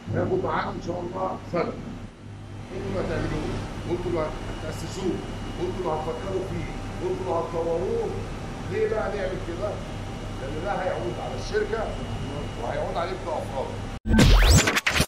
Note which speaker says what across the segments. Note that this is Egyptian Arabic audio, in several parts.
Speaker 1: هياخد معاكم ان شاء الله سنه انتوا اللي هتعملوه وانتوا اللي هتاسسوه وانتوا اللي هتفكروا فيه وانتوا اللي هتطوروه ليه بقى نعمل كده؟ لان ده هيعود على الشركه وهيعود عليكم كافراد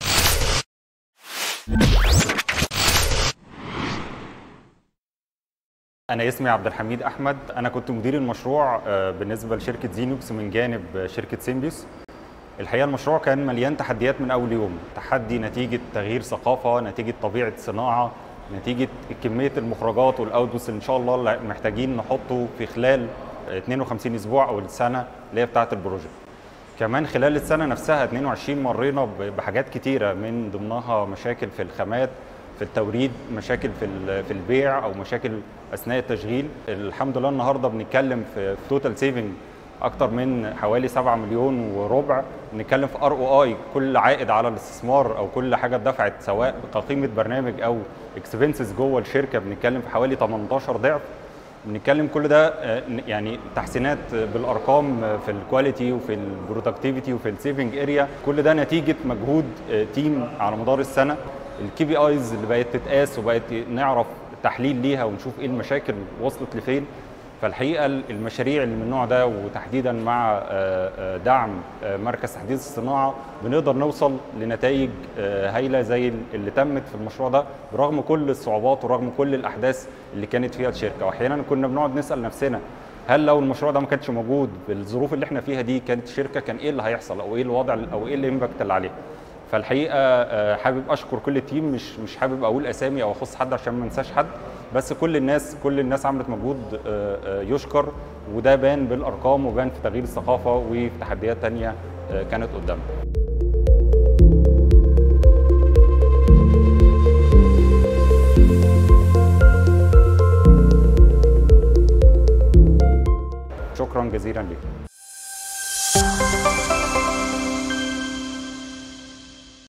Speaker 2: أنا اسمي عبد الحميد أحمد أنا كنت مدير المشروع آه، بالنسبة لشركة زينوكس من جانب آه، شركة سيمبيوس الحقيقة المشروع كان مليان تحديات من أول يوم تحدي نتيجة تغيير ثقافة نتيجة طبيعة صناعة نتيجة كمية المخرجات والأوتبوس اللي إن شاء الله اللي محتاجين نحطه في خلال آه، 52 أسبوع أو السنة اللي هي بتاعة البروجكت كمان خلال السنة نفسها 22 مرينا ب- بحاجات كتيرة من ضمنها مشاكل في الخامات في التوريد مشاكل في ال- في البيع او مشاكل اثناء التشغيل الحمد لله النهارده بنتكلم في توتال سيفنج اكتر من حوالي 7 مليون وربع بنتكلم في ار او اي كل عائد على الاستثمار او كل حاجه اتدفعت سواء كقيمه برنامج او اكسبنسز جوه الشركه بنتكلم في حوالي 18 ضعف بنتكلم كل ده آه، يعني تحسينات بالارقام آه، في الكواليتي وفي البرودكتيفيتي وفي السيفنج اريا كل ده نتيجه مجهود آه، تيم على مدار السنه الكي بي ايز اللي بقت تتقاس وبقت نعرف تحليل ليها ونشوف ايه المشاكل وصلت لفين فالحقيقه المشاريع اللي من النوع ده وتحديدا مع آه، آه، دعم آه، مركز تحديث الصناعه بنقدر نوصل لنتائج آه، هايله زي اللي تمت في المشروع ده برغم كل الصعوبات ورغم كل الاحداث اللي كانت فيها الشركه واحيانا كنا بنقعد نسال نفسنا هل لو المشروع ده ما كانش موجود بالظروف اللي احنا فيها دي كانت الشركه كان ايه اللي هيحصل او ايه الوضع او ايه الامباكت اللي عليه فالحقيقه آه، حابب اشكر كل التيم مش مش حابب اقول اسامي او اخص حد عشان ما انساش حد بس كل الناس كل الناس عملت مجهود آه، آه، يشكر وده بان بالارقام وبان في تغيير الثقافه وفي تحديات تانية آه، كانت قدامنا شكرا جزيلا لكم